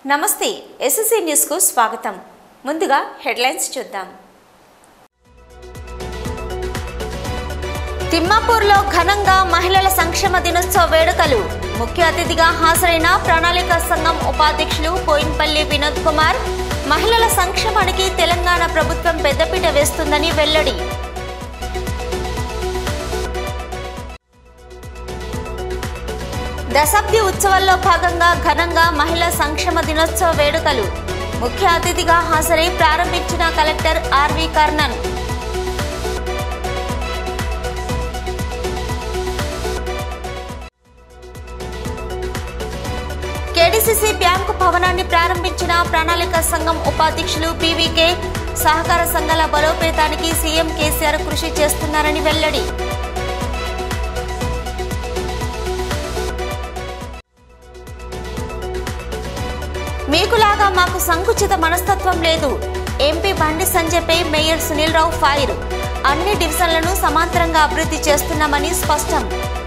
నమస్తే ఎస్ఎస్సీ న్యూస్కు స్వాగతం ముందుగా హెడ్లైన్స్ చూద్దాం తిమ్మాపూర్లో ఘనంగా మహిళల సంక్షేమ దినోత్సవ వేడుకలు ముఖ్య అతిథిగా హాజరైన ప్రణాళిక సంఘం ఉపాధ్యక్షులు పోయిన్పల్లి వినోద్ కుమార్ మహిళల సంక్షేమానికి తెలంగాణ ప్రభుత్వం పెద్దపీట వేస్తుందని వెల్లడి దశాబ్ది ఉత్సవాల్లో భాగంగా ఘనంగా మహిళా సంక్షేమ దినోత్సవ వేడుకలు ముఖ్య అతిథిగా హాజరై ప్రారంభించిన collector R V Karnan KDCC bank భవనాన్ని ప్రారంభించిన ప్రణాళిక సంఘం ఉపాధ్యక్షులు పీవీకే సహకార సంఘాల బలోపేతానికి సీఎం కేసీఆర్ కృషి చేస్తున్నారని వెల్లడి మీకులాగా మాకు సంకుచిత మనస్తత్వం లేదు ఎంపీ బండి సంజయ్పై మేయర్ సునీల్ రావు ఫైర్ అన్ని డివిజన్లను సమాంతరంగా అభివృద్ధి చేస్తున్నామని స్పష్టం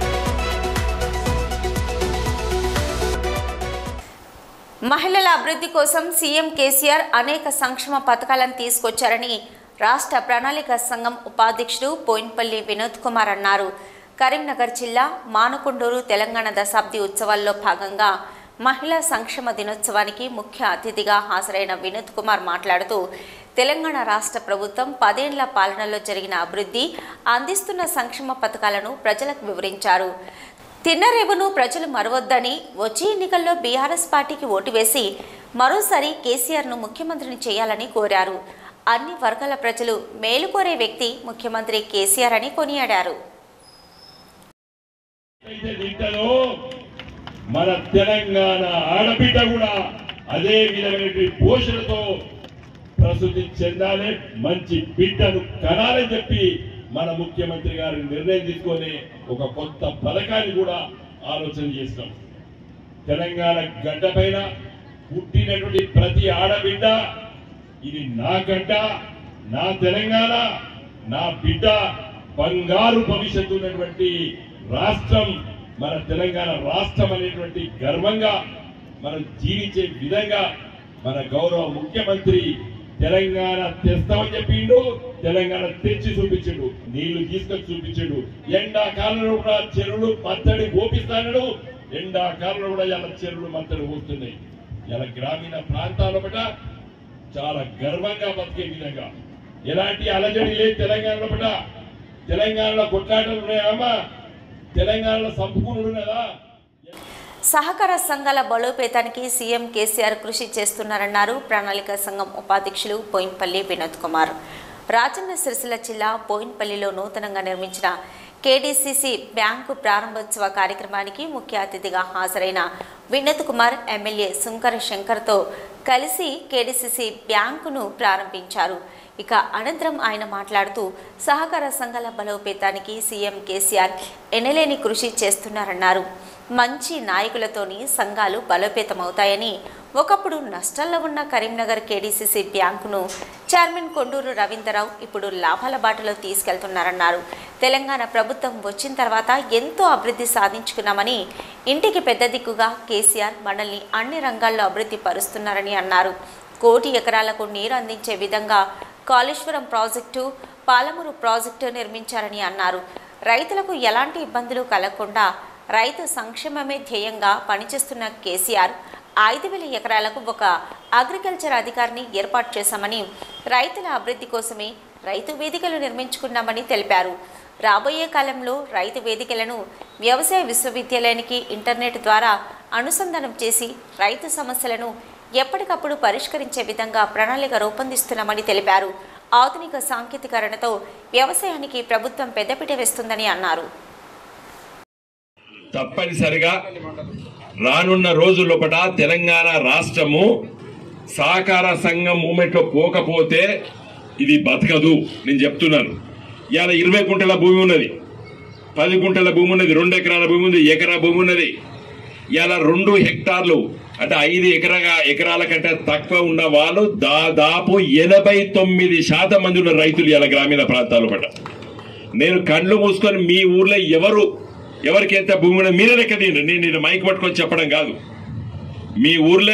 మహిళల అభివృద్ధి కోసం సీఎం కేసీఆర్ అనేక సంక్షేమ పథకాలను తీసుకొచ్చారని రాష్ట్ర ప్రణాళిక సంఘం ఉపాధ్యక్షుడు పోయిన్పల్లి వినోద్ కుమార్ అన్నారు కరీంనగర్ జిల్లా మానకొండూరు తెలంగాణ దశాబ్ది ఉత్సవాల్లో భాగంగా మహిళా సంక్షేమ దినోత్సవానికి ముఖ్య అతిథిగా హాజరైన వినోద్ కుమార్ మాట్లాడుతూ తెలంగాణ రాష్ట్ర ప్రభుత్వం పదేండ్ల పాలనలో జరిగిన అభివృద్ధి అందిస్తున్న సంక్షేమ పథకాలను ప్రజలకు వివరించారు తిన్నరేవును ప్రజలు మరవద్దని వచ్చే ఎన్నికల్లో బీఆర్ఎస్ పార్టీకి ఓటు వేసి మరోసారి కేసీఆర్ను ముఖ్యమంత్రిని చేయాలని కోరారు అన్ని వర్గాల ప్రజలు మేలు కోరే వ్యక్తి ముఖ్యమంత్రి కేసీఆర్ అని కొనియాడారు అయితే తింటదో మన తెలంగాణ ఆడబిడ్డ కూడా అదే విధమైనటువంటి పోషణతో ప్రసూతి చెందాలి మంచి బిడ్డను కనాలని చెప్పి మన ముఖ్యమంత్రి గారు నిర్ణయం తీసుకొని ఒక కొత్త పథకాన్ని కూడా ఆలోచన చేస్తాం తెలంగాణ గడ్డ పైన పుట్టినటువంటి ప్రతి ఆడబిడ్డ ఇది నా గడ్డ నా తెలంగాణ నా బిడ్డ బంగారు భవిష్యత్తు ఉన్నటువంటి రాష్ట్రం మన తెలంగాణ రాష్ట్రం అనేటువంటి గర్వంగా మనం జీవించే విధంగా మన గౌరవ ముఖ్యమంత్రి తెలంగాణ తెస్తామని చెప్పిండు తెలంగాణ తెచ్చి చూపించిండు నీళ్లు తీసుకొచ్చి చూపించిండు ఎండాకాలంలో కూడా చెరువులు మత్తడి ఓపిస్తాడు ఎండాకాలంలో కూడా ఇలా చెరువులు మత్తడి పోస్తున్నాయి ఇలా గ్రామీణ ప్రాంతాల పట చాలా గర్వంగా బతికే విధంగా ఎలాంటి అలజడి లేదు తెలంగాణలో పట తెలంగాణలో కొట్లాటలు ఉన్నాయమ్మా తెలంగాణలో సంపుకునుడు ఉన్నదా సహకార సంఘాల బలోపేతానికి సీఎం కేసీఆర్ కృషి చేస్తున్నారన్నారు ప్రణాళిక సంఘం ఉపాధ్యక్షులు పోయిన్పల్లి వినోద్ కుమార్ రాజన్న సిరిసిల్ల జిల్లా పోయిన్పల్లిలో నూతనంగా నిర్మించిన కేడీసీసీ బ్యాంకు ప్రారంభోత్సవ కార్యక్రమానికి ముఖ్య అతిథిగా హాజరైన వినోద్ కుమార్ ఎమ్మెల్యే సుంకర శంకర్తో కలిసి కేడీసీసీ బ్యాంకును ప్రారంభించారు ఇక అనంతరం ఆయన మాట్లాడుతూ సహకార సంఘాల బలోపేతానికి సీఎం కేసీఆర్ ఎనలేని కృషి చేస్తున్నారన్నారు మంచి నాయకులతోని సంఘాలు బలోపేతమవుతాయని ఒకప్పుడు నష్టాల్లో ఉన్న కరీంనగర్ కేడీసీసీ బ్యాంకును చైర్మన్ కొండూరు రవీంద్రరావు ఇప్పుడు లాభాల బాటలో తీసుకెళ్తున్నారన్నారు తెలంగాణ ప్రభుత్వం వచ్చిన తర్వాత ఎంతో అభివృద్ధి సాధించుకున్నామని ఇంటికి పెద్ద దిక్కుగా కేసీఆర్ మనల్ని అన్ని రంగాల్లో అభివృద్ధి పరుస్తున్నారని అన్నారు కోటి ఎకరాలకు నీరు అందించే విధంగా కాళేశ్వరం ప్రాజెక్టు పాలమూరు ప్రాజెక్టు నిర్మించారని అన్నారు రైతులకు ఎలాంటి ఇబ్బందులు కలగకుండా రైతు సంక్షేమమే ధ్యేయంగా పనిచేస్తున్న కేసీఆర్ ఐదు వేల ఎకరాలకు ఒక అగ్రికల్చర్ అధికారిని ఏర్పాటు చేశామని రైతుల అభివృద్ధి కోసమే రైతు వేదికలు నిర్మించుకున్నామని తెలిపారు రాబోయే కాలంలో రైతు వేదికలను వ్యవసాయ విశ్వవిద్యాలయానికి ఇంటర్నెట్ ద్వారా అనుసంధానం చేసి రైతు సమస్యలను ఎప్పటికప్పుడు పరిష్కరించే విధంగా ప్రణాళిక రూపొందిస్తున్నామని తెలిపారు ఆధునిక సాంకేతికరణతో వ్యవసాయానికి ప్రభుత్వం పెద్దపీట వేస్తుందని అన్నారు తప్పనిసరిగా రానున్న రోజుల్లోపట తెలంగాణ రాష్ట్రము సహకార సంఘం మూమెంట్ లో పోకపోతే ఇది బతకదు నేను చెప్తున్నాను ఇవాళ ఇరవై గుంటల భూమి ఉన్నది పది గుంటల భూమి ఉన్నది రెండు ఎకరాల భూమి ఉంది ఎకరా భూమి ఉన్నది ఇవాళ రెండు హెక్టార్లు అంటే ఐదు ఎకరగా ఎకరాల కంటే తక్కువ ఉన్న వాళ్ళు దాదాపు ఎనభై తొమ్మిది శాతం మంది ఉన్న రైతులు ఇలా గ్రామీణ ప్రాంతాల పట నేను కళ్ళు మూసుకొని మీ ఊర్లో ఎవరు ఎవరికి ఎంత భూమి ఉన్నది మీరే లెక్క తీయండి నేను నేను మైక్ పట్టుకొని చెప్పడం కాదు మీ ఊర్లే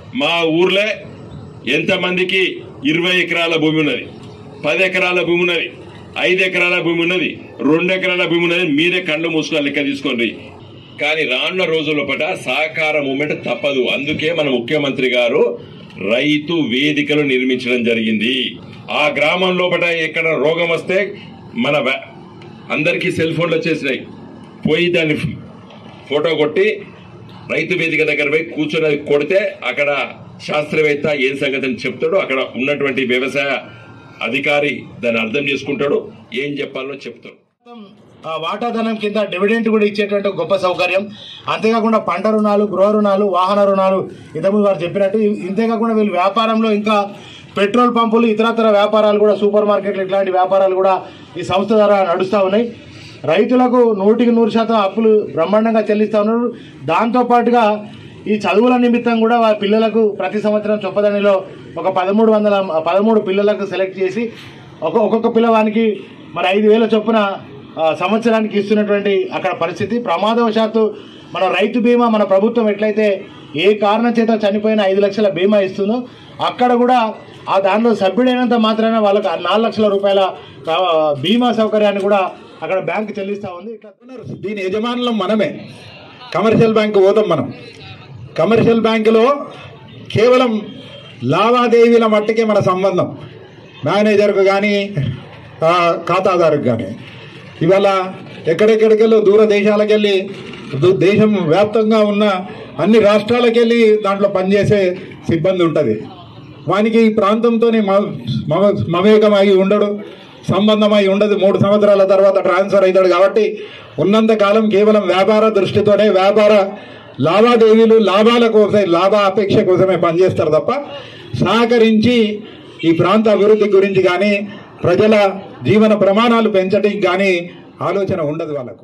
మా ఊర్లో ఎంతమందికి ఇరవై ఎకరాల భూమి ఉన్నది పది ఎకరాల భూమి ఉన్నది ఐదు ఎకరాల భూమి ఉన్నది రెండు ఎకరాల భూమి ఉన్నది మీరే కళ్ళు మూసుకొని లెక్క తీసుకోండి కానీ రానున్న రోజుల పట సహకార మూమెంట్ తప్పదు అందుకే మన ముఖ్యమంత్రి గారు రైతు వేదికలు నిర్మించడం జరిగింది ఆ గ్రామం లోపల ఎక్కడ రోగం వస్తే మన వా- అందరికీ సెల్ ఫోన్లు వచ్చేసినాయి పోయి దాన్ని ఫోటో కొట్టి రైతు వేదిక దగ్గర పోయి కూర్చొని అది కొడితే అక్కడ శాస్త్రవేత్త ఏం సంగతి అని చెప్తాడు అక్కడ ఉన్నటువంటి వ్యవసాయ అధికారి దాన్ని అర్థం చేసుకుంటాడు ఏం చెప్పాలో చెప్తాడు ఆ వాటాధనం కింద డివిడెంట్ కూడా ఇచ్చేటువంటి ఒక గొప్ప సౌకర్యం అంతేకాకుండా పంట రుణాలు గృహ రుణాలు వాహన రుణాలు ఇంతకుముందు వారు చెప్పినట్టు ఇంతేకాకుండా వీళ్ళు వ్యాపారంలో ఇంకా పెట్రోల్ పంపులు ఇతరతర వ్యాపారాలు కూడా సూపర్ మార్కెట్లు ఇట్లాంటి వ్యాపారాలు కూడా ఈ సంస్థ ద్వారా నడుస్తూ ఉన్నాయి రైతులకు నూటికి నూరు శాతం అప్పులు బ్రహ్మాండంగా చెల్లిస్తూ ఉన్నారు దాంతోపాటుగా ఈ చదువుల నిమిత్తం కూడా వారి పిల్లలకు ప్రతి సంవత్సరం చొప్పదండిలో ఒక పదమూడు వందల పదమూడు పిల్లలకు సెలెక్ట్ చేసి ఒక ఒక్కొక్క పిల్లవానికి మరి ఐదు వేల చొప్పున ఆ, సంవత్సరానికి ఇస్తున్నటువంటి అక్కడ పరిస్థితి ప్రమాదవశాత్తు మన రైతు బీమా మన ప్రభుత్వం ఎట్లయితే ఏ కారణం చేత చనిపోయిన ఐదు లక్షల బీమా ఇస్తుందో అక్కడ కూడా ఆ దానిలో సభ్యుడైనంత మాత్రాన వాళ్ళకి ఆ నాలుగు లక్షల రూపాయల ఆ, బీమా సౌకర్యాన్ని కూడా అక్కడ బ్యాంకు చెల్లిస్తూ ఉంది ఇట్లా దీని యజమానులం మనమే కమర్షియల్ బ్యాంకు పోతాం మనం కమర్షియల్ బ్యాంకులో కేవలం లావాదేవీల మట్టుకే మన సంబంధం మేనేజర్కు కానీ ఖాతాదారుకు కానీ ఇవాళ ఎక్కడెక్కడికెళ్ళి దూర దేశాలకు వెళ్ళి దు- దేశం వ్యాప్తంగా ఉన్న అన్ని రాష్ట్రాలకు వెళ్ళి దాంట్లో పనిచేసే సిబ్బంది ఉంటుంది వానికి ఈ ప్రాంతంతోనే మ- మమ- మమేకమై ఉండడు సంబంధమై ఉండదు మూడు సంవత్సరాల తర్వాత ట్రాన్స్ఫర్ అవుతాడు కాబట్టి ఉన్నంత కాలం కేవలం వ్యాపార దృష్టితోనే వ్యాపార లావాదేవీలు లాభాల కోసం లాభ అపేక్ష కోసమే పనిచేస్తారు తప్ప సహకరించి ఈ ప్రాంత అభివృద్ధి గురించి కానీ ప్రజల జీవన ప్రమాణాలు పెంచడానికి కానీ ఆలోచన ఉండదు వాళ్ళకు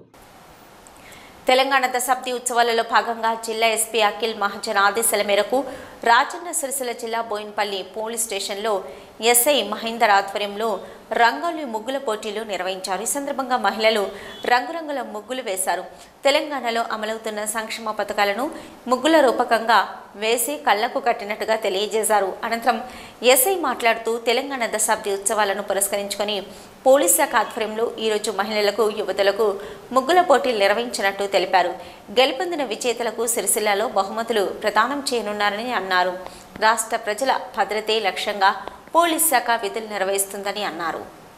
తెలంగాణ దశాబ్ది ఉత్సవాలలో భాగంగా జిల్లా ఎస్పీ అఖిల్ మహాజన్ ఆదేశాల మేరకు రాజన్న సిరిసిల్ల జిల్లా బోయిన్పల్లి పోలీస్ స్టేషన్లో ఎస్ఐ మహేందర్ ఆధ్వర్యంలో రంగోలి ముగ్గుల పోటీలు నిర్వహించారు ఈ సందర్భంగా మహిళలు రంగురంగుల ముగ్గులు వేశారు తెలంగాణలో అమలవుతున్న సంక్షేమ పథకాలను ముగ్గుల రూపకంగా వేసి కళ్లకు కట్టినట్టుగా తెలియజేశారు అనంతరం ఎస్ఐ మాట్లాడుతూ తెలంగాణ దశాబ్ది ఉత్సవాలను పురస్కరించుకొని పోలీస్ శాఖ ఆధ్వర్యంలో ఈరోజు మహిళలకు యువతులకు ముగ్గుల పోటీలు నిర్వహించినట్టు తెలిపారు గెలుపొందిన విజేతలకు సిరిసిల్లలో బహుమతులు ప్రదానం చేయనున్నారని అన్నారు రాష్ట్ర ప్రజల భద్రతే లక్ష్యంగా పోలీస్ శాఖ విధులు నిర్వహిస్తుందని అన్నారు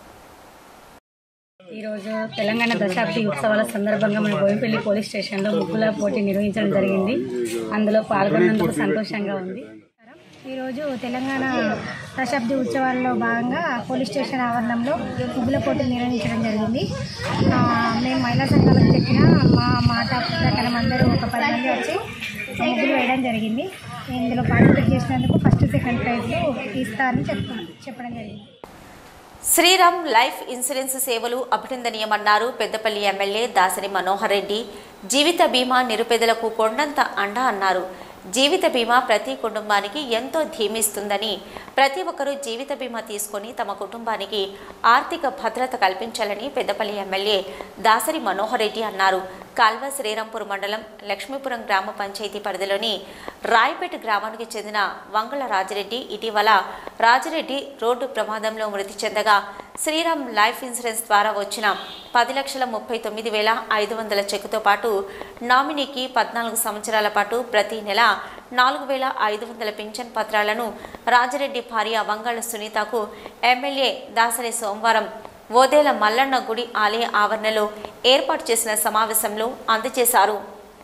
ఈరోజు తెలంగాణ దశాబ్ది ఉత్సవాల సందర్భంగా మన బోయంపల్లి పోలీస్ స్టేషన్లో ముగ్గుల పోటీ నిర్వహించడం జరిగింది అందులో పాల్గొన్నందుకు సంతోషంగా ఉంది ఈరోజు తెలంగాణ దశాబ్ది ఉత్సవాల్లో భాగంగా పోలీస్ స్టేషన్ ఆవరణంలో ముగ్గుల పోటీలు నిర్వహించడం జరిగింది ఆ, మేము మహిళా సంఘాలకు చెప్పిన మా మాట ప్రకారం అందరూ ఒక పది మంది వచ్చి ముగ్గులు వేయడం జరిగింది ఇందులో పార్టిసిపేట్ చేసినందుకు ఫస్ట్ సెకండ్ ప్రైజ్లు ఇస్తారని చెప్ప చెప్పడం జరిగింది శ్రీరామ్ లైఫ్ ఇన్సూరెన్స్ సేవలు అభినందనీయమన్నారు పెద్దపల్లి ఎమ్మెల్యే దాసరి మనోహర్ రెడ్డి జీవిత బీమా నిరుపేదలకు కొండంత అండ అన్నారు జీవిత బీమా ప్రతి కుటుంబానికి ఎంతో ధీమిస్తుందని ప్రతి ఒక్కరూ జీవిత బీమా తీసుకొని తమ కుటుంబానికి ఆర్థిక భద్రత కల్పించాలని పెద్దపల్లి ఎమ్మెల్యే దాసరి మనోహర్ రెడ్డి అన్నారు కాల్వ శ్రీరాంపూర్ మండలం లక్ష్మీపురం గ్రామ పంచాయతీ పరిధిలోని రాయపేట గ్రామానికి చెందిన వంగళ రాజిరెడ్డి ఇటీవల రాజిరెడ్డి రోడ్డు ప్రమాదంలో మృతి చెందగా శ్రీరామ్ లైఫ్ ఇన్సూరెన్స్ ద్వారా వచ్చిన పది లక్షల ముప్పై తొమ్మిది వేల ఐదు వందల చెక్కుతో పాటు నామినీకి పద్నాలుగు సంవత్సరాల పాటు ప్రతి నెల నాలుగు వేల ఐదు వందల పింఛన్ పత్రాలను రాజిరెడ్డి భార్య వంగళ సునీతకు ఎమ్మెల్యే దాసరి సోమవారం ఓదేల మల్లన్న గుడి ఆలయ ఆవరణలో ఏర్పాటు చేసిన సమావేశంలో అందజేశారు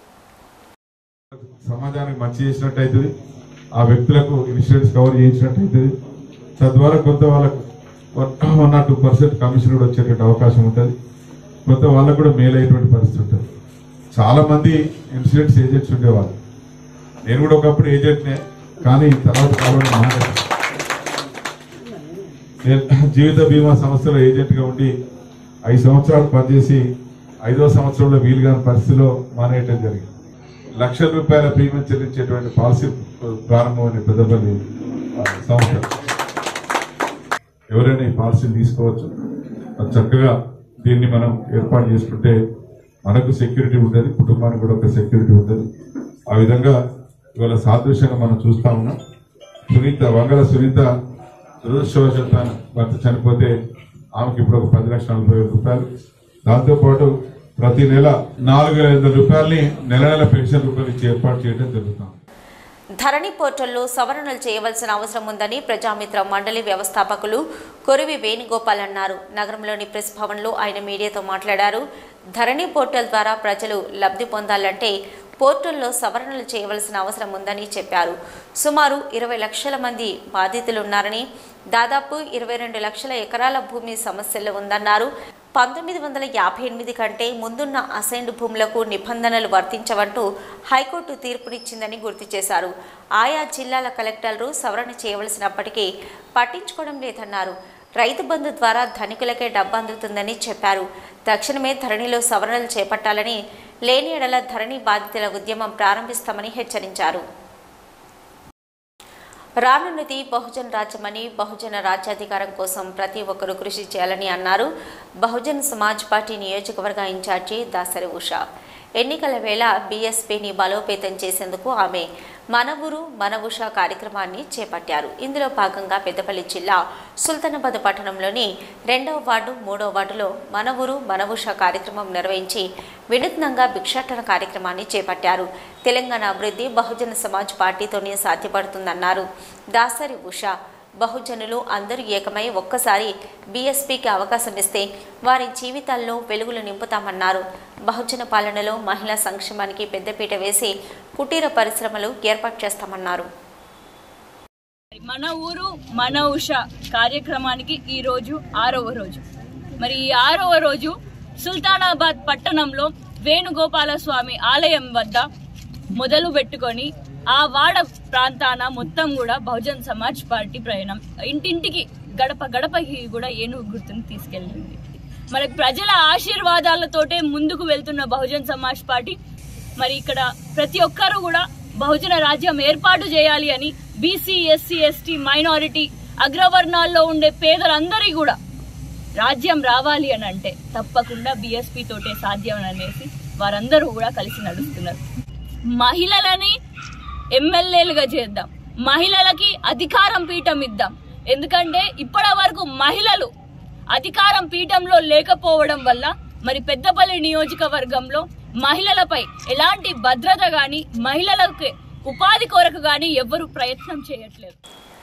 సమాజానికి మంచి చేసినట్టు అవుతుంది ఆ వ్యక్తులకు ఇన్సూరెన్స్ కవర్ చేయించినట్టు అవుతుంది తద్వారా కొంత వాళ్ళకు one or two percent commission కూడా వచ్చేటువంటి అవకాశం ఉంటుంది కొంత వాళ్ళకు కూడా మేలు అయ్యేటువంటి పరిస్థితి ఉంటుంది చాలా మంది ఇన్సూరెన్స్ ఏజెంట్స్ ఉండేవాళ్ళు నేను కూడా ఒకప్పుడు ఏజెంట్నే కానీ తర్వాత కాలంలో మానేశాను నేను జీవిత బీమా సంస్థలో ఏజెంట్గా ఉండి ఐదు సంవత్సరాలు పనిచేసి ఐదో సంవత్సరంలో వీలు కాని పరిస్థితిలో మానేయటం జరిగింది లక్షల రూపాయల ప్రీమియం చెల్లించేటువంటి పాలసీ ప్రారంభమైన పెద్దపల్లి ఆ, సంస్థ ఎవరైనా ఈ పాలసీని తీసుకోవచ్చు అది చక్కగా దీన్ని మనం ఏర్పాటు చేసుకుంటే మనకు సెక్యూరిటీ ఉంటుంది కుటుంబానికి కూడా ఒక సెక్యూరిటీ ఉంటుంది ఆ విధంగా ఇవాళ సాదృశ్యంగా మనం చూస్తా ఉన్నాం సునీత వంగల సునీత దురదృష్టవశాత్తు భర్త చనిపోతే ఆమెకి ఇప్పుడు ఒక పది లక్షల నలభై వేల రూపాయలు దాంతోపాటు ప్రతి నెల నాలుగు వేల ఐదు వందల రూపాయలని నెల నెల పెన్షన్ రూపాయలు ఇచ్చి ఏర్పాటు చేయడం జరుగుతుంది ధరణి పోర్టల్లో సవరణలు చేయవలసిన అవసరం ఉందని ప్రజామిత్ర మండలి వ్యవస్థాపకులు కొరివి వేణుగోపాల్ అన్నారు నగరంలోని ప్రెస్ భవన్లో ఆయన మీడియాతో మాట్లాడారు ధరణి పోర్టల్ ద్వారా ప్రజలు లబ్ధి పొందాలంటే పోర్టల్లో సవరణలు చేయవలసిన అవసరం ఉందని చెప్పారు సుమారు ఇరవై లక్షల మంది బాధితులున్నారని దాదాపు ఇరవై రెండు లక్షల ఎకరాల భూమి సమస్యలు ఉందన్నారు పంతొమ్మిది వందల యాభై ఎనిమిది కంటే ముందున్న అసైన్డ్ భూములకు నిబంధనలు వర్తించవంటూ హైకోర్టు తీర్పునిచ్చిందని గుర్తు చేశారు ఆయా జిల్లాల కలెక్టర్లు సవరణ చేయవలసినప్పటికీ పట్టించుకోవడం లేదన్నారు రైతు బంధు ద్వారా ధనికులకే డబ్బు అందుతుందని చెప్పారు తక్షణమే ధరణిలో సవరణలు చేపట్టాలని లేని ఎడల ధరణి బాధితుల ఉద్యమం ప్రారంభిస్తామని హెచ్చరించారు రానున్నది బహుజన్ రాజ్యమని బహుజన రాజ్యాధికారం కోసం ప్రతి ఒక్కరూ కృషి చేయాలని అన్నారు బహుజన్ సమాజ్ పార్టీ నియోజకవర్గ ఇన్ఛార్జి దాసరి ఉషా ఎన్నికల వేళ బీఎస్పీని బలోపేతం చేసేందుకు ఆమె మన ఊరు మన ఉష కార్యక్రమాన్ని చేపట్టారు ఇందులో భాగంగా పెద్దపల్లి జిల్లా సుల్తానాబాద్ పట్టణంలోని రెండవ వార్డు మూడవ వార్డులో మన ఊరు మన ఉష కార్యక్రమం నిర్వహించి వినూత్నంగా భిక్షాటన కార్యక్రమాన్ని చేపట్టారు తెలంగాణ అభివృద్ధి బహుజన సమాజ్ పార్టీతోనే సాధ్యపడుతుందన్నారు దాసరి ఉష బహుజనులు అందరూ ఏకమై ఒక్కసారి బీఎస్పీకి అవకాశం ఇస్తే వారి జీవితాల్లో వెలుగులు నింపుతామన్నారు బహుజన పాలనలో మహిళా సంక్షేమానికి పెద్దపీట వేసి కుటీర పరిశ్రమలు ఏర్పాటు చేస్తామన్నారు మన ఊరు మన ఉష కార్యక్రమానికి ఈ రోజు ఆరవ రోజు మరి ఈ ఆరవ రోజు సుల్తానాబాద్ పట్టణంలో వేణుగోపాల స్వామి ఆలయం వద్ద మొదలు పెట్టుకొని ఆ వాడ ప్రాంతాన మొత్తం కూడా బహుజన్ సమాజ్ పార్టీ ప్రయాణం ఇంటింటికి గడప గడపకి కూడా ఏనుగు గుర్తుని తీసుకెళ్ళింది మరి ప్రజల ఆశీర్వాదాలతోటే ముందుకు వెళ్తున్న బహుజన్ సమాజ్ పార్టీ మరి ఇక్కడ ప్రతి ఒక్కరూ కూడా బహుజన రాజ్యం ఏర్పాటు చేయాలి అని బీసీ ఎస్సీ ఎస్టీ మైనారిటీ అగ్రవర్ణాల్లో ఉండే పేదలందరి కూడా రాజ్యం రావాలి అని అంటే తప్పకుండా బీఎస్పీ తోటే సాధ్యం అనేసి వారందరూ కూడా కలిసి నడుస్తున్నారు మహిళలని ఎమ్మెల్యేలుగా చేద్దాం మహిళలకి అధికారం పీఠం ఇద్దాం ఎందుకంటే ఇప్పటి వరకు మహిళలు అధికారం పీఠంలో లేకపోవడం వల్ల మరి పెద్దపల్లి నియోజకవర్గంలో మహిళలపై ఎలాంటి భద్రత గాని మహిళలకు ఉపాధి కొరకు గాని ఎవ్వరూ ప్రయత్నం చేయట్లేదు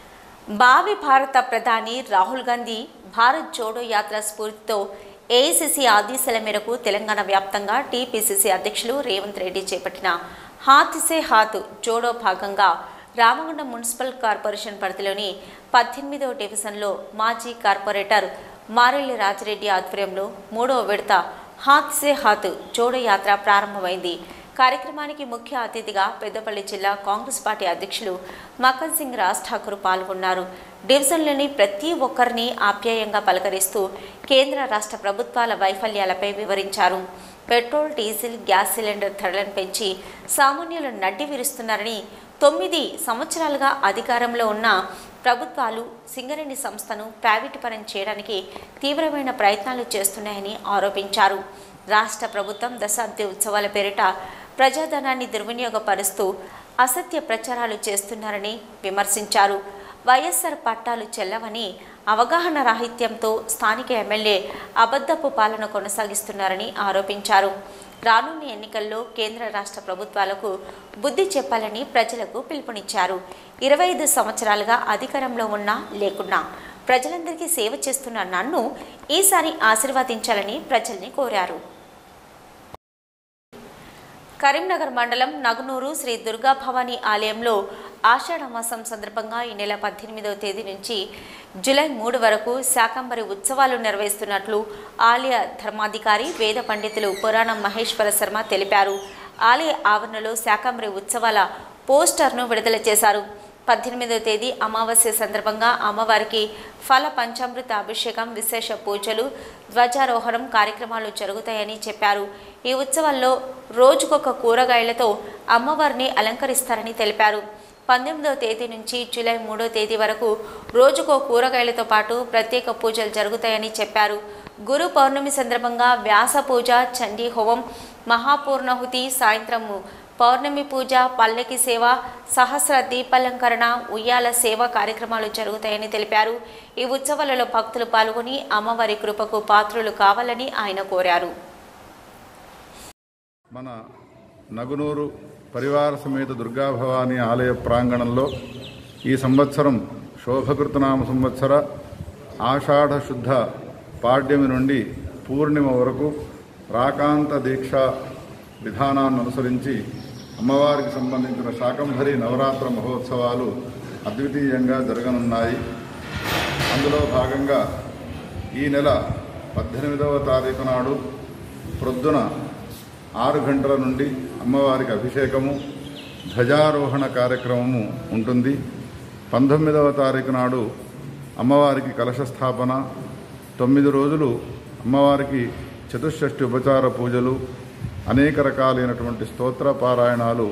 భావి భారత ప్రధాని రాహుల్ గాంధీ భారత్ జోడో యాత్ర స్ఫూర్తితో ఏఐసిసి ఆదేశాల మేరకు తెలంగాణ వ్యాప్తంగా టీపీసీసీ అధ్యక్షులు రేవంత్ రెడ్డి చేపట్టిన హాత్ సే హాత్ జోడో భాగంగా రామగుండం మున్సిపల్ కార్పొరేషన్ పరిధిలోని పద్దెనిమిదవ డివిజన్లో మాజీ కార్పొరేటర్ మారెల్లి రాజిరెడ్డి ఆధ్వర్యంలో మూడవ విడత హాత్ సే హాత్ జోడో యాత్ర ప్రారంభమైంది కార్యక్రమానికి ముఖ్య అతిథిగా పెద్దపల్లి జిల్లా కాంగ్రెస్ పార్టీ అధ్యక్షులు మకన్ సింగ్ రాజ్ ఠాకూర్ పాల్గొన్నారు డివిజన్లోని ప్రతి ఒక్కరిని ఆప్యాయంగా పలకరిస్తూ కేంద్ర రాష్ట్ర ప్రభుత్వాల వైఫల్యాలపై వివరించారు పెట్రోల్ డీజిల్ గ్యాస్ సిలిండర్ ధరలను పెంచి సామాన్యులు నడ్డి విరుస్తున్నారని తొమ్మిది సంవత్సరాలుగా అధికారంలో ఉన్న ప్రభుత్వాలు సింగరేణి సంస్థను ప్రైవేటు పరం చేయడానికి తీవ్రమైన ప్రయత్నాలు చేస్తున్నాయని ఆరోపించారు రాష్ట్ర ప్రభుత్వం దశాబ్ది ఉత్సవాల పేరిట ప్రజాధనాన్ని దుర్వినియోగపరుస్తూ అసత్య ప్రచారాలు చేస్తున్నారని విమర్శించారు వైఎస్ఆర్ పట్టాలు చెల్లవని అవగాహన రాహిత్యంతో స్థానిక ఎమ్మెల్యే అబద్ధపు పాలన కొనసాగిస్తున్నారని ఆరోపించారు రానున్న ఎన్నికల్లో కేంద్ర రాష్ట్ర ప్రభుత్వాలకు బుద్ధి చెప్పాలని ప్రజలకు పిలుపునిచ్చారు ఇరవై ఐదు సంవత్సరాలుగా అధికారంలో ఉన్నా లేకున్నా ప్రజలందరికీ సేవ చేస్తున్న నన్ను ఈసారి ఆశీర్వదించాలని ప్రజల్ని కోరారు కరీంనగర్ మండలం నగునూరు శ్రీ దుర్గా భవానీ ఆలయంలో ఆషాఢ మాసం సందర్భంగా ఈ నెల పద్దెనిమిదవ తేదీ నుంచి జూలై మూడు వరకు శాకంబరి ఉత్సవాలు నిర్వహిస్తున్నట్లు ఆలయ ధర్మాధికారి వేద పండితులు పురాణం మహేశ్వర శర్మ తెలిపారు ఆలయ ఆవరణలో శాకంబరి ఉత్సవాల పోస్టర్ను విడుదల చేశారు పద్దెనిమిదవ తేదీ అమావాస్య సందర్భంగా అమ్మవారికి ఫల పంచామృత అభిషేకం విశేష పూజలు ధ్వజారోహణం కార్యక్రమాలు జరుగుతాయని చెప్పారు ఈ ఉత్సవాల్లో రోజుకొక కూరగాయలతో అమ్మవారిని అలంకరిస్తారని తెలిపారు పంతొమ్మిదవ తేదీ నుంచి జూలై మూడో తేదీ వరకు రోజుకో కూరగాయలతో పాటు ప్రత్యేక పూజలు జరుగుతాయని చెప్పారు గురు పౌర్ణమి సందర్భంగా వ్యాస పూజ చండీ హోమం మహాపూర్ణాహుతి సాయంత్రం పౌర్ణమి పూజ పల్లకి సేవ సహస్ర దీపాలంకరణ ఉయ్యాల సేవ కార్యక్రమాలు జరుగుతాయని తెలిపారు ఈ ఉత్సవాలలో భక్తులు పాల్గొని అమ్మవారి కృపకు పాత్రులు కావాలని ఆయన కోరారు మన నగునూరు పరివార సమేత దుర్గా భవానీ ఆలయ ప్రాంగణంలో ఈ సంవత్సరం శోభకృతనామ సంవత్సర ఆషాఢ శుద్ధ పాడ్యమి నుండి పూర్ణిమ వరకు రాకాంత దీక్ష విధానాన్ని అనుసరించి అమ్మవారికి సంబంధించిన శాకంభరి నవరాత్ర మహోత్సవాలు అద్వితీయంగా జరగనున్నాయి అందులో భాగంగా ఈ నెల పద్దెనిమిదవ తారీఖు నాడు ప్రొద్దున ఆరు గంటల నుండి అమ్మవారికి అభిషేకము ధ్వజారోహణ కార్యక్రమము ఉంటుంది పంతొమ్మిదవ తారీఖు నాడు అమ్మవారికి కలశ స్థాపన తొమ్మిది రోజులు అమ్మవారికి చతుషష్ఠి ఉపచార పూజలు అనేక రకాలైనటువంటి స్తోత్ర పారాయణాలు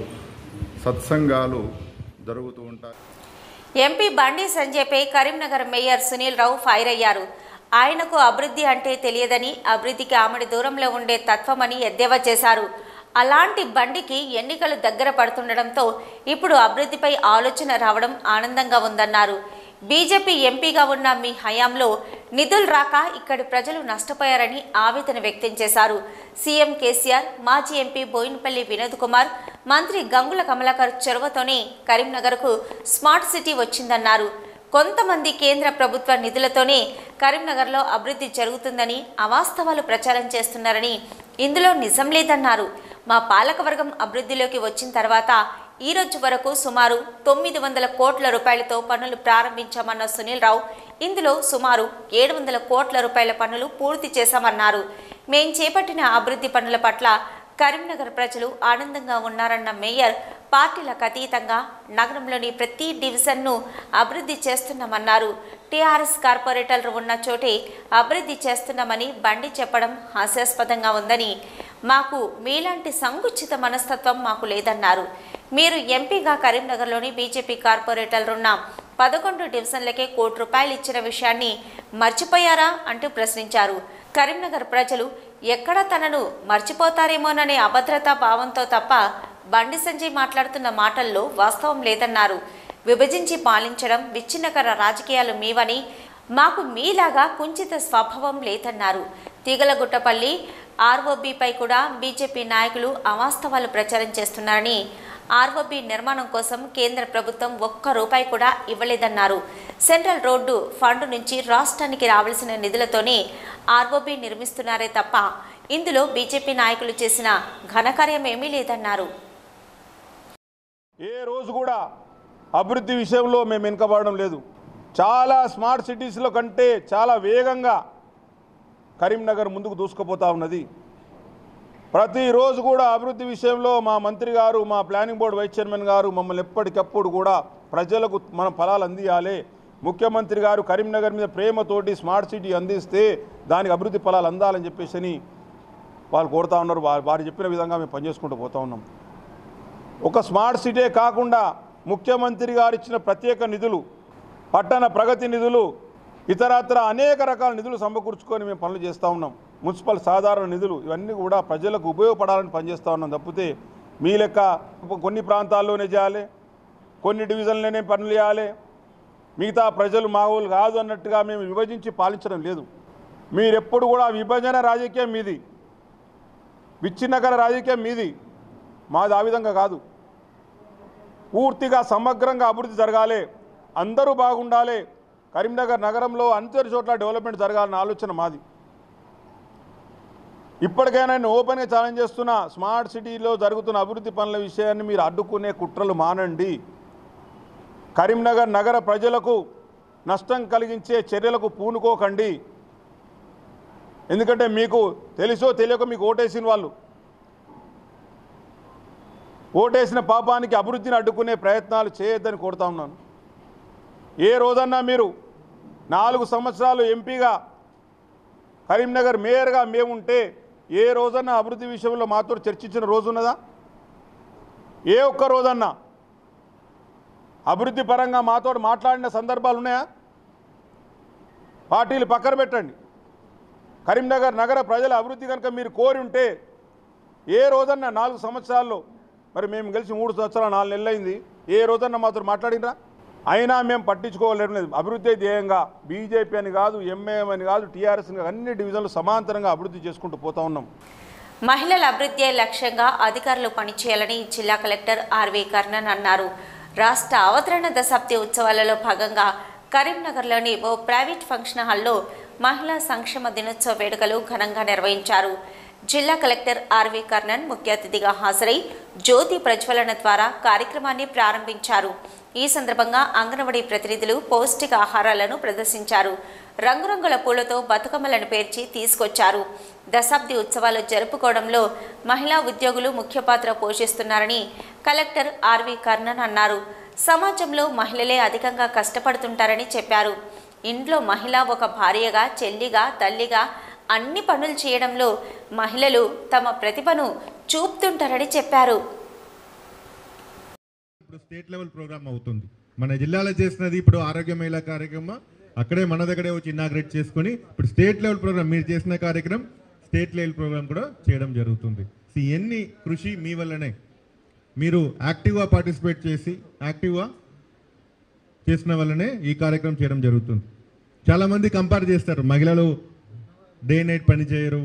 సత్సంగాలు జరుగుతూ ఉంటాయి ఎంపీ బండి సంజయ్పై కరీంనగర్ మేయర్ సునీల్ రావు ఫైర్ అయ్యారు ఆయనకు అభివృద్ధి అంటే తెలియదని అభివృద్ధికి ఆమెడి దూరంలో ఉండే తత్వమని ఎద్దేవా చేశారు అలాంటి బండికి ఎన్నికలు దగ్గర పడుతుండటంతో ఇప్పుడు అభివృద్ధిపై ఆలోచన రావడం ఆనందంగా ఉందన్నారు బీజేపీ ఎంపీగా ఉన్న మీ హయాంలో నిధులు రాక ఇక్కడి ప్రజలు నష్టపోయారని ఆవేదన వ్యక్తం చేశారు సీఎం కేసీఆర్ మాజీ ఎంపీ బోయినపల్లి వినోద్ కుమార్ మంత్రి గంగుల కమలాకర్ చొరవతోనే కరీంనగర్కు స్మార్ట్ సిటీ వచ్చిందన్నారు కొంతమంది కేంద్ర ప్రభుత్వ నిధులతోనే కరీంనగర్లో అభివృద్ధి జరుగుతుందని అవాస్తవాలు ప్రచారం చేస్తున్నారని ఇందులో నిజం లేదన్నారు మా పాలకవర్గం అభివృద్ధిలోకి వచ్చిన తర్వాత ఈ రోజు వరకు సుమారు తొమ్మిది వందల కోట్ల రూపాయలతో పనులు ప్రారంభించామన్న సునీల్ రావు ఇందులో సుమారు ఏడు వందల కోట్ల రూపాయల పనులు పూర్తి చేశామన్నారు మేం చేపట్టిన అభివృద్ధి పనుల పట్ల కరీంనగర్ ప్రజలు ఆనందంగా ఉన్నారన్న మేయర్ పార్టీలకు అతీతంగా నగరంలోని ప్రతి డివిజన్ను అభివృద్ధి చేస్తున్నామన్నారు టీఆర్ఎస్ కార్పొరేటర్లు ఉన్న చోటే అభివృద్ధి చేస్తున్నామని బండి చెప్పడం హాస్యాస్పదంగా ఉందని మాకు మీలాంటి సంకుచిత మనస్తత్వం మాకు లేదన్నారు మీరు ఎంపీగా కరీంనగర్లోని బీజేపీ కార్పొరేటర్లున్న పదకొండు డివిజన్లకే కోటి రూపాయలు ఇచ్చిన విషయాన్ని మర్చిపోయారా అంటూ ప్రశ్నించారు కరీంనగర్ ప్రజలు ఎక్కడ తనను మర్చిపోతారేమోననే అభద్రతా భావంతో తప్ప బండి సంజయ్ మాట్లాడుతున్న మాటల్లో వాస్తవం లేదన్నారు విభజించి పాలించడం విచ్ఛిన్నకర రాజకీయాలు మీవని మాకు మీలాగా కుంచిత స్వభావం లేదన్నారు తీగలగుట్టపల్లి ఆర్ఓబిపై కూడా బీజేపీ నాయకులు అవాస్తవాలు ప్రచారం చేస్తున్నారని ఆర్ఓబి నిర్మాణం కోసం కేంద్ర ప్రభుత్వం ఒక్క రూపాయి కూడా ఇవ్వలేదన్నారు సెంట్రల్ రోడ్డు ఫండ్ నుంచి రాష్ట్రానికి రావాల్సిన నిధులతోనే ఆర్ఓబి నిర్మిస్తున్నారే తప్ప ఇందులో బీజేపీ నాయకులు చేసిన ఘనకార్యం ఏమీ లేదన్నారు ఏ రోజు కూడా అభివృద్ధి విషయంలో మేము వెనుకబడడం లేదు చాలా స్మార్ట్ సిటీస్లో కంటే చాలా వేగంగా కరీంనగర్ ముందుకు దూసుకుపోతా ఉన్నది ప్రతిరోజు కూడా అభివృద్ధి విషయంలో మా మంత్రి గారు మా ప్లానింగ్ బోర్డు వైస్ చైర్మన్ గారు మమ్మల్ని ఎప్పటికప్పుడు కూడా ప్రజలకు మనం ఫలాలు అందియాలి ముఖ్యమంత్రి గారు కరీంనగర్ మీద ప్రేమతోటి స్మార్ట్ సిటీ అందిస్తే దానికి అభివృద్ధి ఫలాలు అందాలని చెప్పేసి అని వాళ్ళు కోరుతా ఉన్నారు వారు వారు చెప్పిన విధంగా మేము పనిచేసుకుంటూ పోతా ఉన్నాం ఒక స్మార్ట్ సిటీ కాకుండా ముఖ్యమంత్రి గారు ఇచ్చిన ప్రత్యేక నిధులు పట్టణ ప్రగతి నిధులు ఇతరత్ర అనేక రకాల నిధులు సమకూర్చుకొని మేము పనులు చేస్తూ ఉన్నాం మున్సిపల్ సాధారణ నిధులు ఇవన్నీ కూడా ప్రజలకు ఉపయోగపడాలని పనిచేస్తూ ఉన్నాం తప్పితే మీ లెక్క కొన్ని ప్రాంతాల్లోనే చేయాలి కొన్ని డివిజన్లోనే పనులు చేయాలి మిగతా ప్రజలు మా వాళ్ళు కాదు అన్నట్టుగా మేము విభజించి పాలించడం లేదు మీరెప్పుడు కూడా విభజన రాజకీయం మీది విచ్ఛిన్నకర రాజకీయం మీది మాది ఆ విధంగా కాదు పూర్తిగా సమగ్రంగా అభివృద్ధి జరగాలి అందరూ బాగుండాలి కరీంనగర్ నగరంలో అందరి చోట్ల డెవలప్మెంట్ జరగాలన్న ఆలోచన మాది ఇప్పటికైనా నేను ఓపెన్గా ఛాలెంజ్ చేస్తున్నా స్మార్ట్ సిటీలో జరుగుతున్న అభివృద్ధి పనుల విషయాన్ని మీరు అడ్డుకునే కుట్రలు మానండి కరీంనగర్ నగర ప్రజలకు నష్టం కలిగించే చర్యలకు పూనుకోకండి ఎందుకంటే మీకు తెలుసో తెలియక మీకు ఓటేసిన వాళ్ళు ఓటేసిన పాపానికి అభివృద్ధిని అడ్డుకునే ప్రయత్నాలు చేయొద్దని కోరుతా ఉన్నాను ఏ రోజన్నా మీరు నాలుగు సంవత్సరాలు ఎంపీగా కరీంనగర్ మేయర్గా మేముంటే ఏ రోజన్నా అభివృద్ధి విషయంలో మాతో చర్చించిన రోజు ఉన్నదా ఏ ఒక్క రోజన్నా అభివృద్ధి పరంగా మాతో మాట్లాడిన సందర్భాలు ఉన్నాయా పార్టీలు పక్కన పెట్టండి కరీంనగర్ నగర ప్రజల అభివృద్ధి కనుక మీరు కోరి ఉంటే ఏ రోజన్నా నాలుగు సంవత్సరాల్లో మరి మేము గెలిచి మూడు సంవత్సరాలు నాలుగు నెలలు అయింది ఏ రోజన్నా మాతో మాట్లాడినరా అయినా మేము పట్టించుకోలేము లేదు అభివృద్ధి ధ్యేయంగా బీజేపీ అని కాదు ఎంఏఎం అని కాదు టీఆర్ఎస్ అని కాదు అన్ని డివిజన్లు సమాంతరంగా అభివృద్ధి చేసుకుంటూ పోతా ఉన్నాం మహిళల అభివృద్ధి లక్ష్యంగా అధికారులు పనిచేయాలని జిల్లా కలెక్టర్ ఆర్వి కర్ణన్ అన్నారు రాష్ట్ర అవతరణ దశాబ్ది ఉత్సవాలలో భాగంగా కరీంనగర్లోని ఓ ప్రైవేట్ ఫంక్షన్ హాల్లో మహిళా సంక్షేమ దినోత్సవ వేడుకలు ఘనంగా నిర్వహించారు జిల్లా కలెక్టర్ ఆర్వి కర్ణన్ ముఖ్య అతిథిగా హాజరై జ్యోతి ప్రజ్వలన ద్వారా కార్యక్రమాన్ని ప్రారంభించారు ఈ సందర్భంగా అంగన్వాడీ ప్రతినిధులు పౌష్టిక ఆహారాలను ప్రదర్శించారు రంగురంగుల పూలతో బతుకమ్మలను పేర్చి తీసుకొచ్చారు దశాబ్ది ఉత్సవాలు జరుపుకోవడంలో మహిళా ఉద్యోగులు ముఖ్య పాత్ర పోషిస్తున్నారని కలెక్టర్ ఆర్వి కర్ణన్ అన్నారు సమాజంలో మహిళలే అధికంగా కష్టపడుతుంటారని చెప్పారు ఇంట్లో మహిళ ఒక భార్యగా చెల్లిగా తల్లిగా అన్ని పనులు చేయడంలో మహిళలు తమ ప్రతిభను చూపుతుంటారని చెప్పారు ఇప్పుడు స్టేట్ లెవెల్ ప్రోగ్రామ్ అవుతుంది మన జిల్లాలో చేసినది ఇప్పుడు ఆరోగ్య మహిళా కార్యక్రమం అక్కడే మన దగ్గరే వచ్చి ఇనాగ్రేట్ చేసుకొని ఇప్పుడు స్టేట్ లెవెల్ ప్రోగ్రామ్ మీరు చేసిన కార్యక్రమం స్టేట్ లెవెల్ ప్రోగ్రామ్ కూడా చేయడం జరుగుతుంది సో ఇవన్నీ కృషి మీ వల్లనే మీరు యాక్టివ్గా పార్టిసిపేట్ చేసి యాక్టివ్గా చేసిన వల్లనే ఈ కార్యక్రమం చేయడం జరుగుతుంది చాలామంది కంపేర్ చేస్తారు మహిళలు డే నైట్ పని చేయరు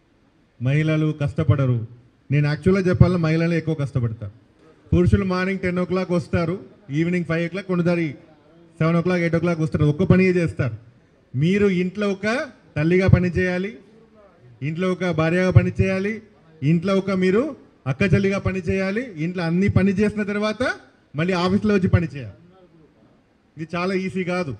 మహిళలు కష్టపడరు నేను యాక్చువల్గా చెప్పాలంటే మహిళలు ఎక్కువ కష్టపడతారు పురుషులు మార్నింగ్ టెన్ ఓ క్లాక్ వస్తారు ఈవినింగ్ ఫైవ్ ఓ క్లాక్ కొన్నిసారి seven o'clock eight o'clock వస్తారు ఒక్క పని చేస్తారు మీరు ఇంట్లో ఒక తల్లిగా పని చేయాలి ఇంట్లో ఒక భార్యగా పని చేయాలి ఇంట్లో ఒక మీరు అక్క చెల్లిగా పని చేయాలి ఇంట్లో అన్ని పని చేసిన తర్వాత మళ్ళీ ఆఫీస్లో వచ్చి పని చేయాలి ఇది చాలా ఈజీ కాదు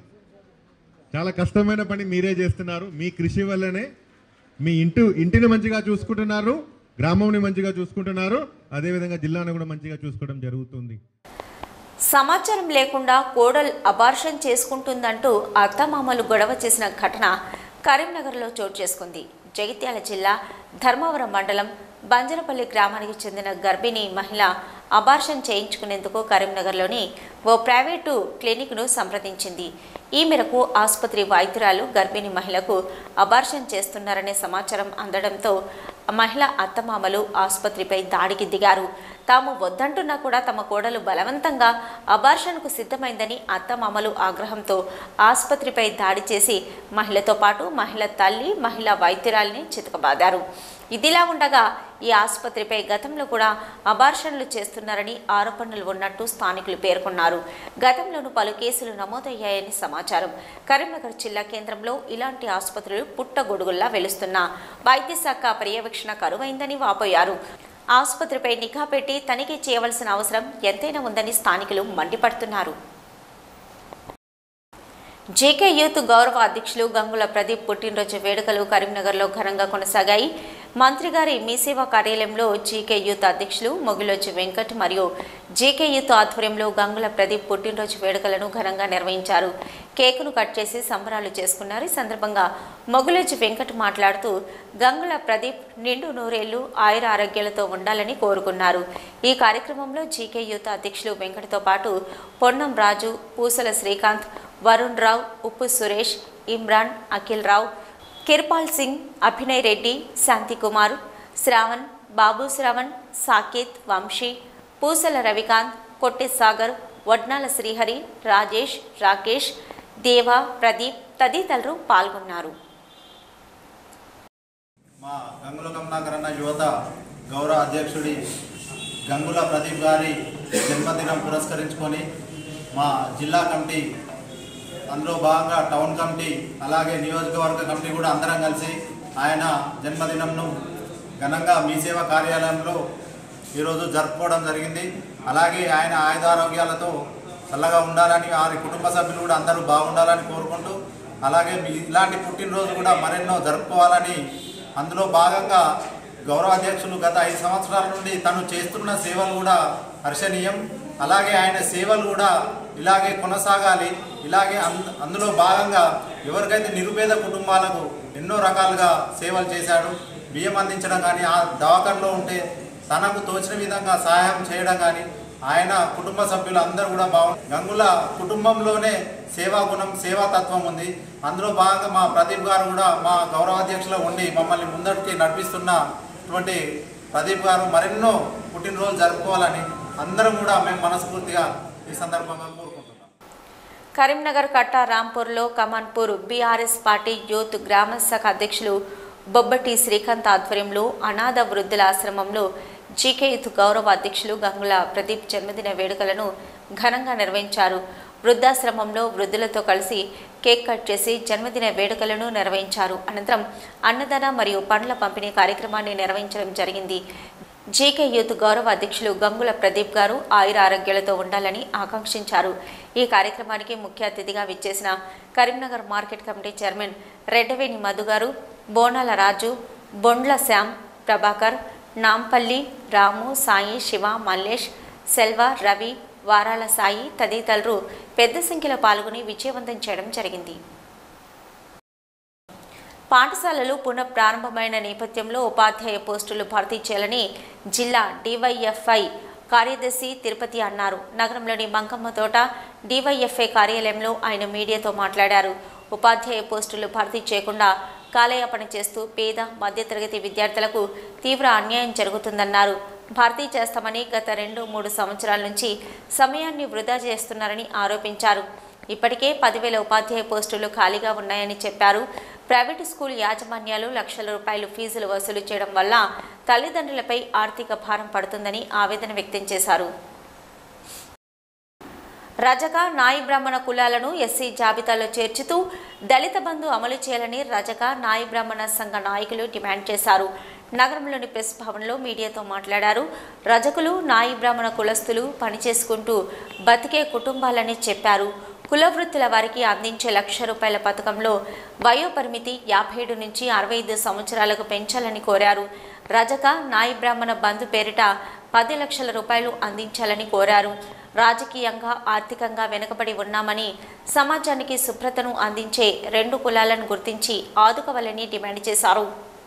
చాలా కష్టమైన పని మీరే చేస్తున్నారు మీ కృషి వల్లనే మీ ఇంటి ఇంటిని మంచిగా చూసుకుంటున్నారు గ్రామంని మంచిగా చూసుకుంటున్నారు అదేవిధంగా జిల్లాను కూడా మంచిగా చూసుకోవడం జరుగుతుంది సమాచారం లేకుండా కోడల్ అబార్షన్ చేసుకుంటుందంటూ అత్తమామలు గొడవ చేసిన ఘటన కరీంనగర్లో చోటు చేసుకుంది జగిత్యాల జిల్లా ధర్మవరం మండలం బంజరపల్లి గ్రామానికి చెందిన గర్భిణీ మహిళ అబార్షన్ చేయించుకునేందుకు కరీంనగర్లోని ఓ ప్రైవేటు క్లినిక్ను సంప్రదించింది ఈ మేరకు ఆసుపత్రి వైద్యురాలు గర్భిణీ మహిళకు అబార్షన్ చేస్తున్నారనే సమాచారం అందడంతో మహిళ అత్తమామలు ఆసుపత్రిపై దాడికి దిగారు తాము వద్దంటున్నా కూడా తమ కోడలు బలవంతంగా అబార్షన్కు సిద్ధమైందని అత్తమామలు ఆగ్రహంతో ఆసుపత్రిపై దాడి చేసి మహిళతో పాటు మహిళ తల్లి మహిళా వైద్యురాలిని చితకబాదారు ఇదిలా ఉండగా ఈ ఆసుపత్రిపై గతంలో కూడా అబార్షన్లు చేస్తున్నారని ఆరోపణలు ఉన్నట్టు స్థానికులు పేర్కొన్నారు గతంలోనూ పలు కేసులు నమోదయ్యాయని సమాచారం కరీంనగర్ జిల్లా కేంద్రంలో ఇలాంటి ఆసుపత్రులు పుట్టగొడుగుల్లా వెలుస్తున్న వైద్య శాఖ పర్యవేక్షణ కరువైందని వాపోయారు ఆసుపత్రిపై నిఘా పెట్టి తనిఖీ చేయవలసిన అవసరం ఎంతైనా ఉందని స్థానికులు మండిపడుతున్నారు జేకే యూత్ గౌరవ అధ్యక్షులు గంగుల ప్రదీప్ పుట్టినరోజు వేడుకలు కరీంనగర్లో ఘనంగా కొనసాగాయి మంత్రి గారి మీ సేవా కార్యాలయంలో జీకే యూత్ అధ్యక్షులు మొగిలోజు వెంకట్ మరియు జీకే యూత్ ఆధ్వర్యంలో గంగుల ప్రదీప్ పుట్టినరోజు వేడుకలను ఘనంగా నిర్వహించారు కేకును కట్ చేసి సంబరాలు చేసుకున్నారు ఈ సందర్భంగా మొగులోజు వెంకట్ మాట్లాడుతూ గంగుల ప్రదీప్ నిండు నూరేళ్లు ఆయుర ఆరోగ్యాలతో ఉండాలని కోరుకున్నారు ఈ కార్యక్రమంలో జీకే యూత్ అధ్యక్షులు వెంకట్తో పాటు పొన్నం రాజు పూసల శ్రీకాంత్ వరుణ్ రావు ఉప్పు సురేష్ ఇమ్రాన్ అఖిల్ రావు కిర్పాల్ సింగ్ అభినయ్ రెడ్డి శాంతికుమార్ శ్రావణ్ బాబు శ్రవణ్ సాకేత్ వంశీ పూసల రవికాంత్ కొట్టె సాగర్ వడ్నాల శ్రీహరి రాజేష్ రాకేష్ దేవా ప్రదీప్ తదితరులు పాల్గొన్నారు మా గంగుల కమలాకర్ అన్న యువత గౌరవ అధ్యక్షుడి గంగుల ప్రదీప్ గారి జన్మదినం పురస్కరించుకొని మా జిల్లా కమిటీ అందులో భాగంగా టౌన్ కమిటీ అలాగే నియోజకవర్గ కమిటీ కూడా అందరం కలిసి ఆయన జన్మదినంను ఘనంగా మీ సేవ కార్యాలయంలో ఈరోజు జరుపుకోవడం జరిగింది అలాగే ఆయన ఆయుధారోగ్యాలతో చల్లగా ఉండాలని వారి కుటుంబ సభ్యులు కూడా అందరూ బాగుండాలని కోరుకుంటూ అలాగే మీ ఇలాంటి పుట్టినరోజు కూడా మరెన్నో జరుపుకోవాలని అందులో భాగంగా గౌరవ అధ్యక్షులు గత ఐదు సంవత్సరాల నుండి తను చేస్తున్న సేవలు కూడా హర్షణీయం అలాగే ఆయన సేవలు కూడా ఇలాగే కొనసాగాలి ఇలాగే అంద- అందులో భాగంగా ఎవరికైతే నిరుపేద కుటుంబాలకు ఎన్నో రకాలుగా సేవలు చేశాడు బియ్యం అందించడం కానీ ఆ దవాఖానలో ఉంటే తనకు తోచిన విధంగా సహాయం చేయడం కానీ ఆయన కుటుంబ సభ్యులు అందరూ కూడా బాగు గంగుల కుటుంబంలోనే సేవా గుణం సేవా తత్వం ఉంది అందులో భాగంగా మా ప్రదీప్ గారు కూడా మా గౌరవాధ్యక్షులు ఉండి మమ్మల్ని ముందటికి నడిపిస్తున్నటువంటి ప్రదీప్ గారు మరెన్నో పుట్టినరోజు జరుపుకోవాలని అందరం కూడా మేము మనస్ఫూర్తిగా ఈ సందర్భంగా కోరుకుంటున్నాం కరీంనగర్ కట్ట రాంపూర్లో కమాన్పూర్ బీఆర్ఎస్ పార్టీ యూత్ గ్రామ శాఖ అధ్యక్షులు బొబ్బటి శ్రీకాంత్ ఆధ్వర్యంలో అనాథ వృద్ధుల ఆశ్రమంలో జీకే యూత్ గౌరవ అధ్యక్షులు గంగుల ప్రదీప్ జన్మదిన వేడుకలను ఘనంగా నిర్వహించారు వృద్ధాశ్రమంలో వృద్ధులతో కలిసి కేక్ కట్ చేసి జన్మదిన వేడుకలను నిర్వహించారు అనంతరం అన్నదాన మరియు పండ్ల పంపిణీ కార్యక్రమాన్ని నిర్వహించడం జరిగింది జీకే యూత్ గౌరవ అధ్యక్షులు గంగుల ప్రదీప్ గారు ఆయుర ఆరోగ్యాలతో ఉండాలని ఆకాంక్షించారు ఈ కార్యక్రమానికి ముఖ్య అతిథిగా విచ్చేసిన Karimnagar market committee chairman Reddaveni Madhu గారు బోనాల రాజు బొండ్ల శ్యామ్ ప్రభాకర్ నాంపల్లి రాము సాయి శివ మల్లేష్ సెల్వ రవి వారాల సాయి తదితరులు పెద్ద సంఖ్యలో పాల్గొని విజయవంతం చేయడం జరిగింది పాఠశాలలు పునఃప్రారంభమైన నేపథ్యంలో ఉపాధ్యాయ పోస్టులు భర్తీ చేయాలని జిల్లా డివైఎఫ్ఐ కార్యదర్శి తిరుపతి అన్నారు నగరంలోని మంకమ్మ తోట డివైఎఫ్ఐ కార్యాలయంలో ఆయన మీడియాతో మాట్లాడారు ఉపాధ్యాయ పోస్టులు భర్తీ చేయకుండా కాలయాపన చేస్తూ పేద మధ్యతరగతి విద్యార్థులకు తీవ్ర అన్యాయం జరుగుతుందన్నారు భర్తీ చేస్తామని గత రెండు మూడు సంవత్సరాల నుంచి సమయాన్ని వృధా చేస్తున్నారని ఆరోపించారు ఇప్పటికే పదివేల ఉపాధ్యాయ పోస్టులు ఖాళీగా ఉన్నాయని చెప్పారు ప్రైవేటు స్కూల్ యాజమాన్యాలు లక్షల రూపాయలు ఫీజులు వసూలు చేయడం వల్ల తల్లిదండ్రులపై ఆర్థిక భారం పడుతుందని ఆవేదన వ్యక్తం చేశారు రజక నాయి బ్రాహ్మణ కులాలను ఎస్సీ జాబితాలో చేర్చుతూ దళిత బంధు అమలు చేయాలని రజక నాయి బ్రాహ్మణ సంఘ నాయకులు డిమాండ్ చేశారు నగరంలోని ప్రెస్ భవన్లో మీడియాతో మాట్లాడారు రజకులు నాయి బ్రాహ్మణ కులస్తులు పనిచేసుకుంటూ బతికే కుటుంబాలని చెప్పారు కుల వృత్తుల వారికి అందించే లక్ష రూపాయల పథకంలో వయోపరిమితి యాభై ఏడు నుంచి అరవై ఐదు సంవత్సరాలకు పెంచాలని కోరారు రజక నాయి బ్రాహ్మణ బంధు పేరిట పది లక్షల రూపాయలు అందించాలని కోరారు రాజకీయంగా ఆర్థికంగా వెనుకబడి ఉన్నామని సమాజానికి శుభ్రతను అందించే రెండు కులాలను గుర్తించి ఆదుకోవాలని డిమాండ్ చేశారు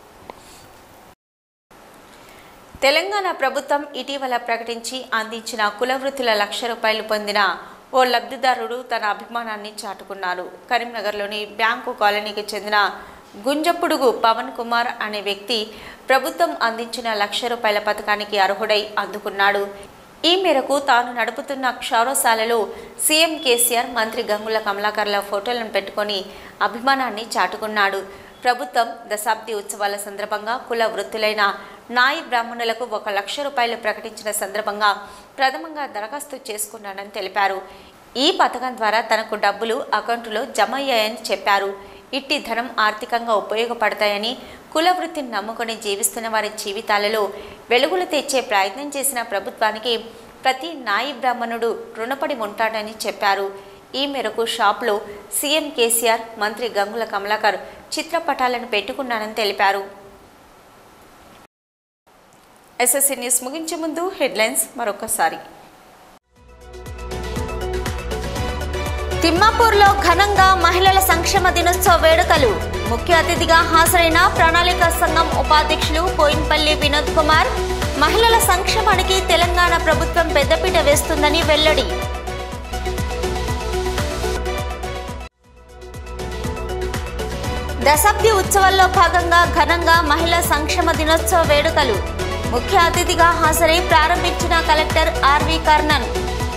తెలంగాణ ప్రభుత్వం ఇటీవల ప్రకటించి అందించిన కుల వృత్తుల లక్ష రూపాయలు పొందిన ఓ లబ్ధిదారుడు తన అభిమానాన్ని చాటుకున్నారు కరీంనగర్లోని బ్యాంకు కాలనీకి చెందిన గుంజప్పుడుగు పవన్ కుమార్ అనే వ్యక్తి ప్రభుత్వం అందించిన లక్ష రూపాయల పథకానికి అర్హుడై అందుకున్నాడు ఈ మేరకు తాను నడుపుతున్న క్షౌరశాలలో సీఎం కేసీఆర్ మంత్రి గంగుల కమలాకర్ల ఫోటోలను పెట్టుకొని అభిమానాన్ని చాటుకున్నాడు ప్రభుత్వం దశాబ్ది ఉత్సవాల సందర్భంగా కుల వృత్తులైన నాయి బ్రాహ్మణులకు ఒక లక్ష రూపాయలు ప్రకటించిన సందర్భంగా ప్రథమంగా దరఖాస్తు చేసుకున్నానని తెలిపారు ఈ పథకం ద్వారా తనకు డబ్బులు అకౌంటులో జమ అయ్యాయని చెప్పారు ఇట్టి ధనం ఆర్థికంగా ఉపయోగపడతాయని కుల వృత్తిని నమ్ముకొని జీవిస్తున్న వారి జీవితాలలో వెలుగులు తెచ్చే ప్రయత్నం చేసిన ప్రభుత్వానికి ప్రతి నాయి బ్రాహ్మణుడు రుణపడి ఉంటాడని చెప్పారు ఈ మేరకు షాప్లో సీఎం కేసీఆర్ మంత్రి గంగుల కమలాకర్ చిత్రపటాలను పెట్టుకున్నానని తెలిపారు ఎస్ఎస్సీ న్యూస్ ముగించే ముందు హెడ్లైన్స్ మరొకసారి తిమ్మాపూర్లో ఘనంగా మహిళల సంక్షేమ దినోత్సవ వేడుకలు ముఖ్య అతిథిగా హాజరైన ప్రణాళిక సంఘం ఉపాధ్యక్షులు పోయిన్పల్లి వినోద్ కుమార్ మహిళల సంక్షేమానికి తెలంగాణ ప్రభుత్వం పెద్దపీట వేస్తుందని వెల్లడి దశాబ్ది ఉత్సవాల్లో భాగంగా ఘనంగా మహిళా సంక్షేమ దినోత్సవ వేడుకలు ముఖ్య అతిథిగా హాజరై ప్రారంభించిన collector R V Karnan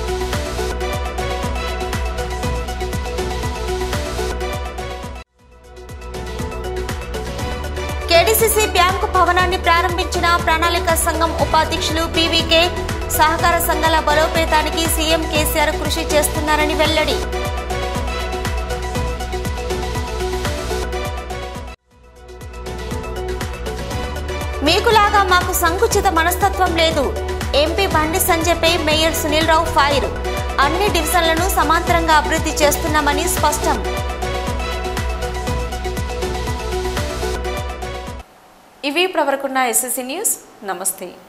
KDCC bank భవనాన్ని ప్రారంభించిన ప్రణాళిక సంఘం ఉపాధ్యక్షులు పీవీకే సహకార సంఘాల బలోపేతానికి సీఎం కేసీఆర్ కృషి చేస్తున్నారని వెల్లడి మీకులాగా మాకు సంకుచిత మనస్తత్వం లేదు ఎంపీ బండి సంజయ్పై మేయర్ సునీల్ రావు ఫైర్ అన్ని డివిజన్లను సమాంతరంగా అభివృద్ధి చేస్తున్నామని స్పష్టం ఇవి ఇప్పటివరకున్న ఎస్ఎస్సీ న్యూస్ నమస్తే